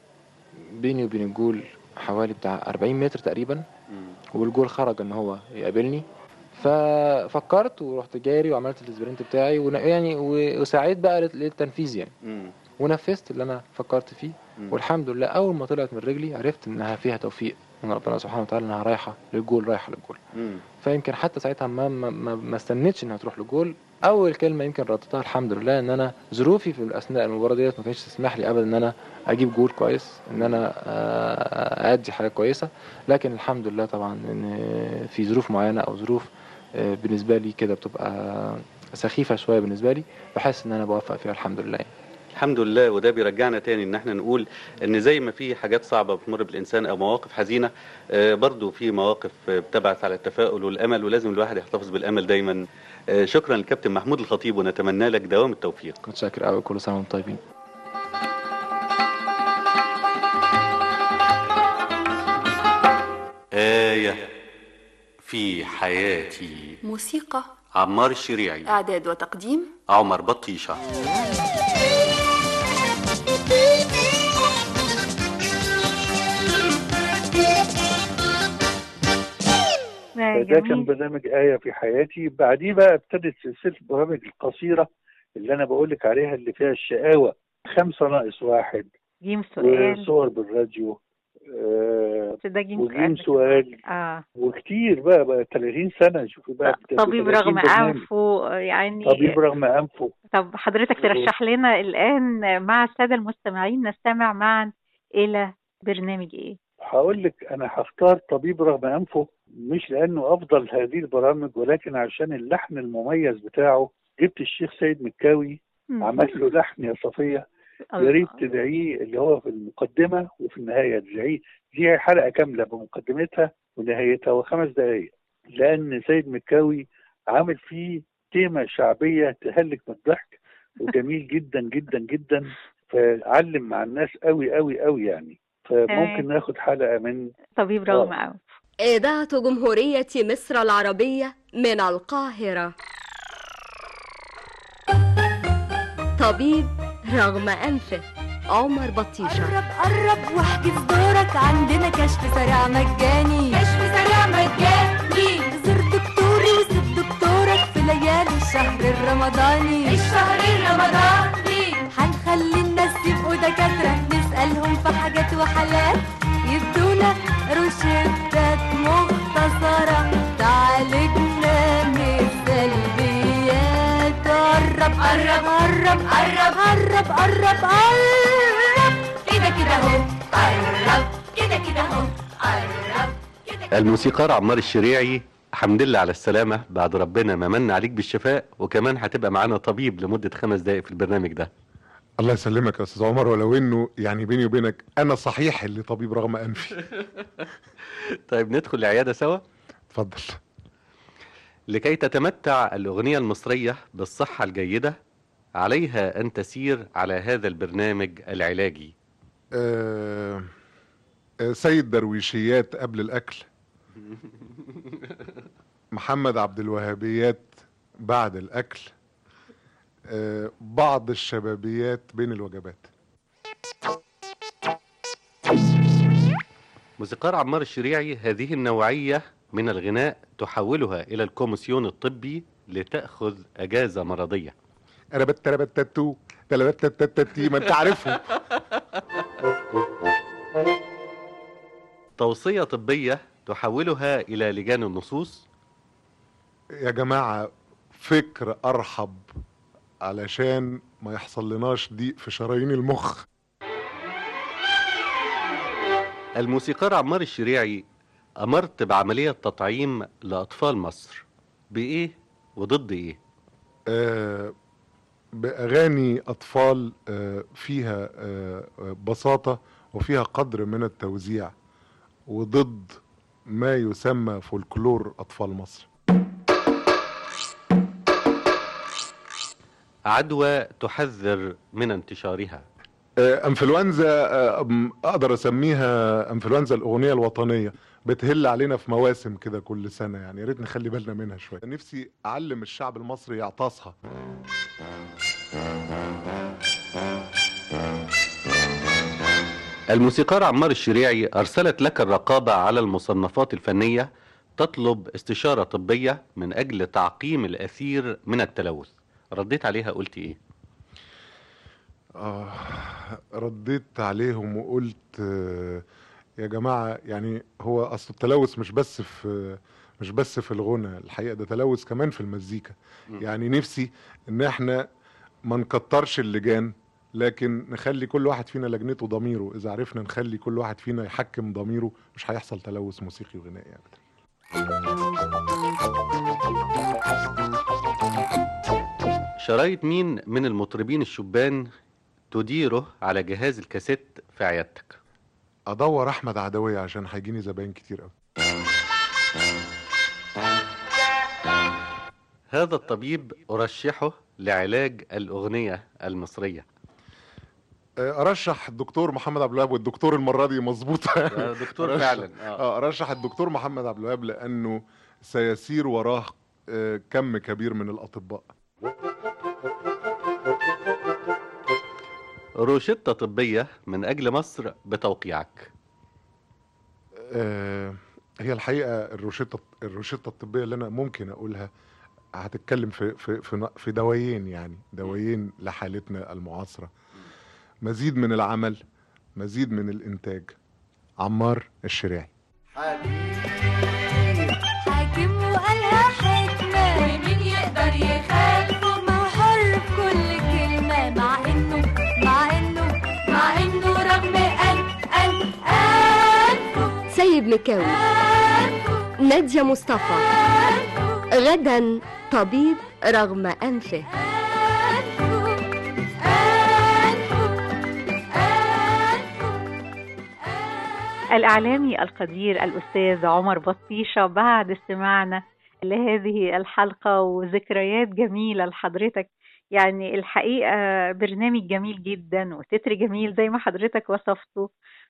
Speaker 16: بيني وبين الجول حوالي بتاع 40 متر تقريبا والجول خرج ان هو يقابلني ففكرت ورحت جاري وعملت السبرنت بتاعي ون- يعني و- وسعيت بقى لل- للتنفيذ يعني
Speaker 14: مم.
Speaker 16: ونفذت اللي انا فكرت فيه والحمد لله اول ما طلعت من رجلي عرفت انها فيها توفيق من ربنا سبحانه وتعالى انها رايحه للجول رايحه للجول
Speaker 14: مم.
Speaker 16: فيمكن حتى ساعتها ما ما, ما, ما استنيتش انها تروح للجول اول كلمه يمكن ردتها الحمد لله ان انا ظروفي في اثناء المباراه ديت ما كانتش تسمح لي ابدا ان انا اجيب جول كويس ان انا آه، ادي حاجه كويسه لكن الحمد لله طبعا ان في ظروف معينه او ظروف آه، بالنسبه لي كده بتبقى سخيفه شويه بالنسبه لي بحس ان انا بوفق فيها الحمد لله يعني.
Speaker 14: الحمد لله وده بيرجعنا تاني ان احنا نقول ان زي ما في حاجات صعبة بتمر بالانسان او مواقف حزينة آه، برضو في مواقف آه، بتبعث على التفاؤل والامل ولازم الواحد يحتفظ بالامل دايما آه، شكرا للكابتن محمود الخطيب ونتمنى لك دوام التوفيق
Speaker 16: متشكر قوي كل سنه وانتم طيبين
Speaker 14: آية في حياتي
Speaker 15: موسيقى
Speaker 14: عمار الشريعي
Speaker 15: إعداد وتقديم
Speaker 14: عمر بطيشة
Speaker 11: فده كان
Speaker 12: جميل
Speaker 11: برنامج آية في حياتي بعديه بقى ابتدت سلسلة البرامج القصيرة اللي أنا بقول لك عليها اللي فيها الشقاوة خمسة ناقص واحد
Speaker 12: جيم سؤال
Speaker 11: وصور بالراديو آه
Speaker 12: ده جيم
Speaker 11: وجيم
Speaker 12: سؤال
Speaker 11: سؤال
Speaker 12: اه
Speaker 11: وكتير بقى بقى 30 سنة شوفي بقى بت-
Speaker 12: طبيب
Speaker 11: 30
Speaker 12: رغم
Speaker 11: برنامج.
Speaker 12: أنفه يعني
Speaker 11: طبيب رغم أنفه
Speaker 12: طب حضرتك ترشح لنا الآن مع السادة المستمعين نستمع معا إلى برنامج إيه؟
Speaker 11: هقول لك انا هختار طبيب رغم انفه مش لانه افضل هذه البرامج ولكن عشان اللحن المميز بتاعه جبت الشيخ سيد مكاوي
Speaker 12: مم.
Speaker 11: عمل له لحن يا صفيه يا
Speaker 12: الله.
Speaker 11: ريت تدعيه اللي هو في المقدمه وفي النهايه تدعيه دي حلقه كامله بمقدمتها ونهايتها وخمس دقائق لان سيد مكاوي عامل فيه تيمه شعبيه تهلك من الضحك وجميل جدا جدا جدا فعلم مع الناس قوي قوي قوي يعني فممكن
Speaker 15: تمام.
Speaker 11: ناخد حلقه من
Speaker 12: طبيب
Speaker 11: رغم
Speaker 12: أنفه
Speaker 15: إذاعة جمهورية مصر العربية من القاهرة طبيب رغم أنفه عمر بطيشة
Speaker 17: قرب قرب واحجز دورك عندنا كشف سريع مجاني كشف سريع مجاني زر دكتوري وسيب دكتورك في ليالي الشهر الرمضاني الشهر الرمضاني هنخلي الناس يبقوا دكاترة نسألهم في حاجات وحالات يدونا روشتات مختصرة تعالجنا من السلبيات قرب قرب قرب قرب قرب قرب قرب كده كده اهو قرب كده كده اهو قرب
Speaker 14: الموسيقار عمار الشريعي حمد لله على السلامة بعد ربنا ما من عليك بالشفاء وكمان هتبقى معانا طبيب لمدة خمس دقايق في البرنامج ده
Speaker 18: الله يسلمك يا استاذ عمر ولو انه يعني بيني وبينك انا صحيح اللي طبيب رغم انفي
Speaker 14: طيب ندخل العيادة سوا
Speaker 18: اتفضل
Speaker 14: لكي تتمتع الأغنية المصرية بالصحة الجيدة عليها أن تسير على هذا البرنامج العلاجي
Speaker 18: آه آه سيد درويشيات قبل الاكل محمد عبد الوهابيات بعد الاكل آه بعض الشبابيات بين الوجبات
Speaker 14: موسيقار عمار الشريعي هذه النوعية من الغناء تحولها إلى الكوميسيون الطبي لتأخذ أجازة مرضية
Speaker 18: ربت تربت تاتو تلبت تاتي ما انت عارفهم
Speaker 14: توصية طبية تحولها إلى لجان النصوص
Speaker 18: يا جماعة فكر أرحب علشان ما يحصل لناش ضيق في شرايين المخ
Speaker 14: الموسيقار عمار الشريعي أمرت بعملية تطعيم لأطفال مصر بإيه وضد إيه؟
Speaker 18: آه بأغاني أطفال آه فيها آه بساطة وفيها قدر من التوزيع وضد ما يسمى فولكلور أطفال مصر
Speaker 14: عدوى تحذر من انتشارها
Speaker 18: آه، انفلونزا آه، أم- اقدر اسميها انفلونزا الاغنيه الوطنيه بتهل علينا في مواسم كده كل سنه يعني يا ريت نخلي بالنا منها شويه نفسي اعلم الشعب المصري يعطسها
Speaker 14: الموسيقار عمار الشريعي أرسلت لك الرقابة على المصنفات الفنية تطلب استشارة طبية من أجل تعقيم الأثير من التلوث رديت عليها قلت إيه؟
Speaker 18: آه رديت عليهم وقلت آه، يا جماعه يعني هو اصل التلوث مش بس في مش بس في الغنى الحقيقه ده تلوث كمان في المزيكا
Speaker 14: مم.
Speaker 18: يعني نفسي ان احنا ما نكترش اللجان لكن نخلي كل واحد فينا لجنته ضميره اذا عرفنا نخلي كل واحد فينا يحكم ضميره مش هيحصل تلوث موسيقي وغنائي ابدا
Speaker 14: شرايط مين من المطربين الشبان تديره على جهاز الكاسيت في عيادتك؟
Speaker 18: ادور احمد عدويه عشان هيجيني زباين كتير قوي
Speaker 14: هذا الطبيب أرشحه لعلاج الأغنية المصرية
Speaker 18: آه، ارشح الدكتور محمد عبد الوهاب والدكتور المره دي مظبوطه
Speaker 14: آه، دكتور
Speaker 18: أرشح-
Speaker 14: فعلا، آه.
Speaker 18: اه ارشح الدكتور محمد عبد الوهاب لانه سيسير وراه آه، كم كبير من الاطباء
Speaker 14: روشتة طبية من أجل مصر بتوقيعك
Speaker 18: آه، هي الحقيقه الروشته الروشته الطبيه اللي انا ممكن اقولها هتتكلم في في في في دوايين يعني دوايين لحالتنا المعاصره مزيد من العمل مزيد من الانتاج عمار الشريعي
Speaker 17: حاكم وقالها حكمة ومين يقدر يخالفه ما هو حر في كل كلمة مع انه مع انه مع انه رغم ان ان انفه
Speaker 19: سيد مكاوي نادية مصطفى غدا طبيب رغم أنفه
Speaker 12: الإعلامي القدير الأستاذ عمر بطيشة بعد استماعنا لهذه الحلقة وذكريات جميلة لحضرتك يعني الحقيقة برنامج جميل جدا وتتر جميل زي ما حضرتك وصفته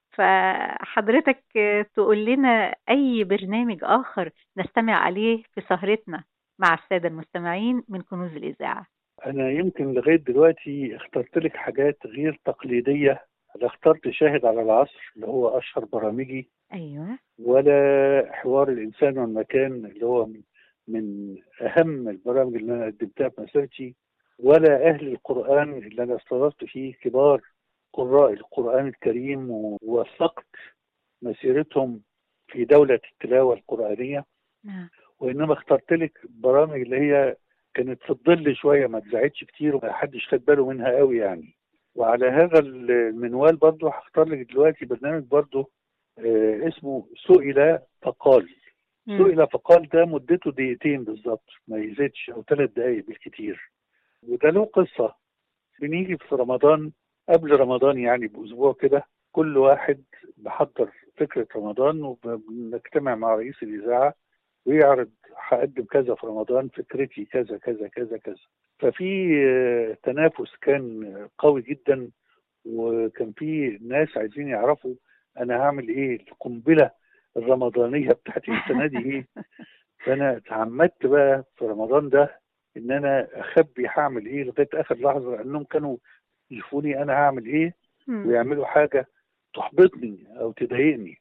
Speaker 12: فحضرتك تقول لنا أي برنامج آخر نستمع عليه في سهرتنا مع السادة المستمعين من كنوز الإذاعة
Speaker 11: انا يمكن لغايه دلوقتي اخترت لك حاجات غير تقليديه لا اخترت شاهد على العصر اللي هو اشهر برامجي
Speaker 12: أيوة
Speaker 11: ولا حوار الانسان والمكان اللي هو من اهم البرامج اللي انا قدمتها في مسيرتي ولا اهل القران اللي انا استضفت فيه كبار قراء القران الكريم ووثقت مسيرتهم في دوله التلاوه القرانيه
Speaker 12: نعم
Speaker 11: وانما اخترت لك برامج اللي هي كانت في الظل شويه ما اتذاعتش كتير وما حدش خد باله منها قوي يعني وعلى هذا المنوال برضه هختار لك دلوقتي برنامج برضه آه اسمه سئل فقال
Speaker 12: مم.
Speaker 11: سئل فقال ده مدته دقيقتين بالظبط ما يزيدش او ثلاث دقائق بالكتير وده له قصه بنيجي في رمضان قبل رمضان يعني باسبوع كده كل واحد بحضر فكره رمضان وبنجتمع مع رئيس الاذاعه ويعرض هقدم كذا في رمضان فكرتي كذا كذا كذا كذا ففي آه، تنافس كان قوي جدا وكان في ناس عايزين يعرفوا انا هعمل ايه القنبله الرمضانيه بتاعتي السنه دي ايه فانا تعمدت بقى في رمضان ده ان انا اخبي هعمل ايه لغايه اخر لحظه لانهم كانوا يشوفوني انا هعمل ايه
Speaker 12: مم.
Speaker 11: ويعملوا حاجه تحبطني او تضايقني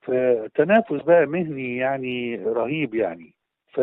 Speaker 11: فتنافس بقى مهني يعني رهيب يعني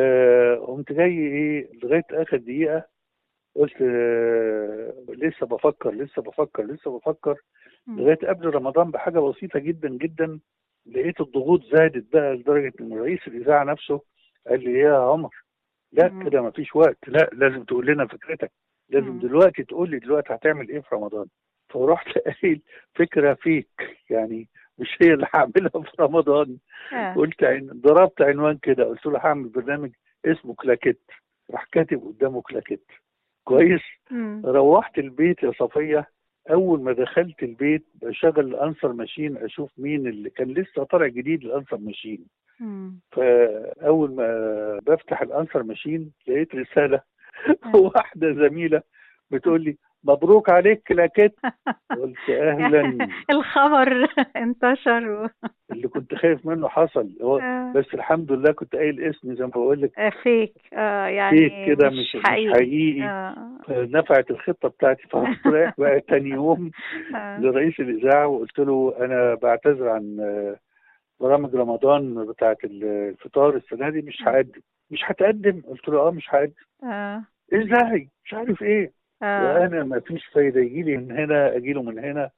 Speaker 11: فقمت جاي ايه لغايه اخر دقيقه قلت آه، لسه بفكر لسه بفكر لسه بفكر لغايه قبل رمضان بحاجه بسيطه جدا جدا لقيت الضغوط زادت بقى لدرجه ان رئيس الاذاعه نفسه قال لي يا عمر لا
Speaker 12: مم.
Speaker 11: كده مفيش وقت لا لازم تقول لنا فكرتك لازم
Speaker 12: مم.
Speaker 11: دلوقتي تقول لي دلوقتي هتعمل ايه في رمضان فرحت قايل فكره فيك يعني مش هي اللي هعملها في رمضان
Speaker 12: آه.
Speaker 11: قلت عن... ضربت عنوان كده قلت له هعمل برنامج اسمه كلاكيت راح كاتب قدامه كلاكيت كويس
Speaker 12: مم.
Speaker 11: روحت البيت يا صفيه اول ما دخلت البيت بشغل الانسر ماشين اشوف مين اللي كان لسه طالع جديد الانسر ماشين
Speaker 12: مم.
Speaker 11: فاول ما بفتح الانسر ماشين لقيت رساله واحده زميله بتقول لي مبروك عليك كلاكيت قلت اهلا
Speaker 12: الخبر انتشر و...
Speaker 11: اللي كنت خايف منه حصل هو
Speaker 12: آه.
Speaker 11: بس الحمد لله كنت قايل اسمي زي ما بقول لك
Speaker 12: آه، فيك اه يعني
Speaker 11: فيك كده مش مش
Speaker 12: حقيقي,
Speaker 11: حقيقي
Speaker 12: آه.
Speaker 11: نفعت الخطه بتاعتي فرحت رايح بقى تاني يوم
Speaker 12: آه.
Speaker 11: لرئيس الاذاعه وقلت له انا بعتذر عن آه، برامج رمضان بتاعت الفطار السنه دي مش هقدم مش هتقدم قلت له اه مش هقدم
Speaker 12: آه.
Speaker 11: ازاي مش عارف ايه
Speaker 12: آه.
Speaker 11: وانا ما فيش فايده يجي لي من هنا اجي له من هنا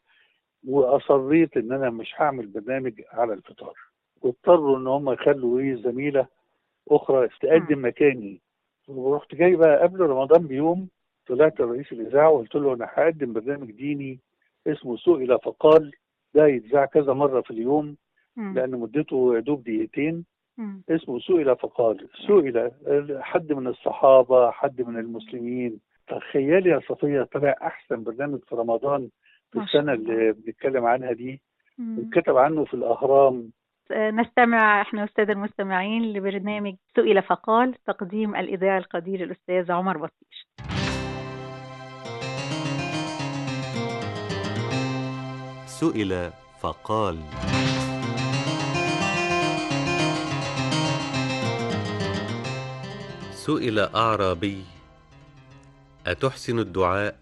Speaker 11: واصريت ان انا مش هعمل برنامج على الفطار واضطروا ان هم يخلوا ايه زميله اخرى تقدم مكاني ورحت جاي بقى قبل رمضان بيوم طلعت لرئيس الاذاعه وقلت له انا هقدم برنامج ديني اسمه سئل فقال ده يتذاع كذا مره في اليوم
Speaker 12: مم.
Speaker 11: لان مدته يا دوب دقيقتين
Speaker 12: مم.
Speaker 11: اسمه سئل فقال سئل حد من الصحابه حد من المسلمين تخيلي يا صفيه طلع احسن برنامج في رمضان في
Speaker 12: ما شاء
Speaker 11: السنه اللي بنتكلم عنها دي
Speaker 12: مم.
Speaker 11: واتكتب عنه في الاهرام
Speaker 12: آه، نستمع احنا والساده المستمعين لبرنامج سئل فقال تقديم الاذاعي القدير الاستاذ عمر بطيش
Speaker 3: سئل فقال سئل اعرابي اتحسن الدعاء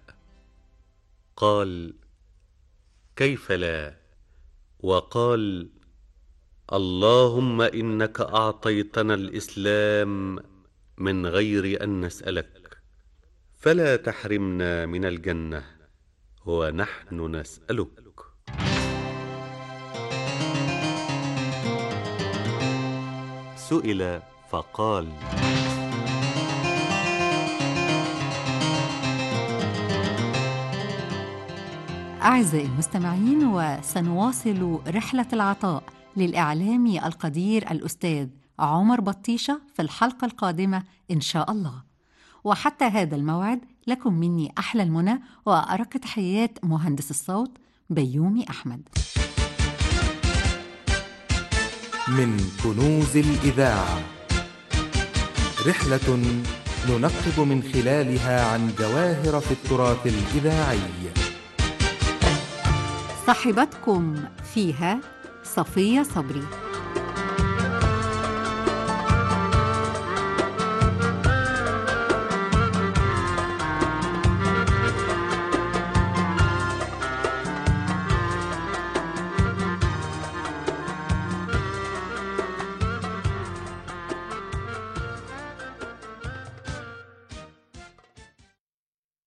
Speaker 3: قال كيف لا وقال اللهم انك اعطيتنا الاسلام من غير ان نسالك فلا تحرمنا من الجنه ونحن نسالك سئل فقال
Speaker 10: أعزائي المستمعين وسنواصل رحلة العطاء للإعلامي القدير الأستاذ عمر بطيشة في الحلقة القادمة إن شاء الله وحتى هذا الموعد لكم مني أحلى المنى وأرق تحيات مهندس الصوت بيومي أحمد
Speaker 1: من كنوز الإذاعة رحلة ننقب من خلالها عن جواهر في التراث الإذاعي
Speaker 10: صاحبتكم فيها صفية صبري